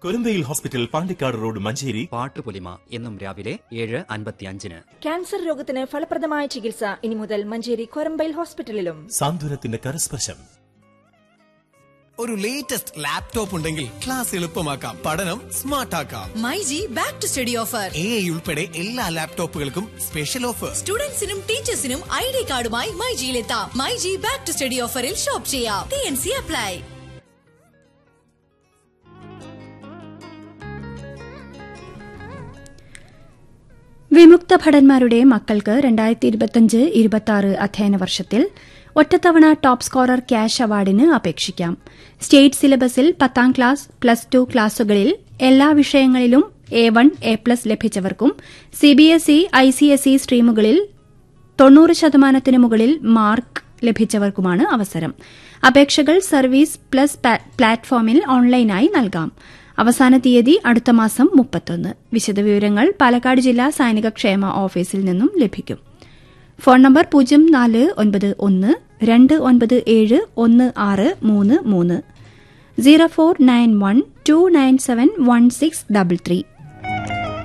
കൊരുമ്പയിൽ hospital Pandikkad road Manjeri പാട്ടുപൊലിമ എന്നും രാവിലെ ഏഴ് അൻപത്തിയഞ്ചിന് ക്യാൻസർ രോഗത്തിന് ഫലപ്രദമായ ചികിത്സ ഇനി മുതൽ മഞ്ചേരി കൊരമ്പയിൽ ഹോസ്പിറ്റലിലും സാന്ത്വനത്തിന്റെ കരസ്പർശം ഒരു ലേറ്റസ്റ്റ് ലാപ്ടോപ്പ് ഉണ്ടെങ്കിൽ ക്ലാസ് എളുപ്പമാക്കാം പഠനം സ്മാർട്ട് ആക്കാം myG back to study offer A I ഉൾപ്പെടെ എല്ലാ ലാപ്ടോപ്പുകൾക്കും സ്പെഷ്യൽ ഓഫർ സ്റ്റുഡൻസിനും ടീച്ചേഴ്സിനും ഐ ഡി കാർഡുമായി മൈജിയിലെത്താം മൈജി ബാക്ക് ടു സ്റ്റഡി ഓഫറിൽ ഷോപ്പ് ചെയ്യാം ടി എൻ സി അപ്ലൈ വിമുക്ത ഭടന്മാരുടെ മക്കൾക്ക് രണ്ടായിരത്തി ഇരുപത്തിയഞ്ച് ഇരുപത്തി ആറ് അധ്യയന വർഷത്തിൽ ഒറ്റത്തവണ ടോപ്പ് സ്കോറർ ക്യാഷ് അവാർഡിന് അപേക്ഷിക്കാം സ്റ്റേറ്റ് സിലബസിൽ പത്താം ക്ലാസ് പ്ലസ് ടു ക്ലാസുകളിൽ എല്ലാ വിഷയങ്ങളിലും എ വൺ എ പ്ലസ് ലഭിച്ചവർക്കും സിബിഎസ്ഇ ഐസിഎസ്ഇ സ്ട്രീമുകളിൽ തൊണ്ണൂറ് ശതമാനത്തിന് മുകളിൽ മാർക്ക് ലഭിച്ചവർക്കുമാണ് അവസരം അപേക്ഷകൾ സർവീസ് പ്ലസ് പ്ലാറ്റ്ഫോമിൽ ഓൺലൈനായി നൽകാം അവസാന തീയതി അടുത്ത മാസം മുപ്പത്തൊന്ന് വിശദവിവരങ്ങൾ പാലക്കാട് ജില്ലാ സൈനിക ക്ഷേമ ഓഫീസിൽ നിന്നും ലഭിക്കും ഫോൺ നമ്പർ പൂജ്യം നാല് ഒൻപത് ഒന്ന് രണ്ട് ഒൻപത് ഏഴ് ഒന്ന് ആറ് മൂന്ന് മൂന്ന് zero four nine one two nine seven one six double three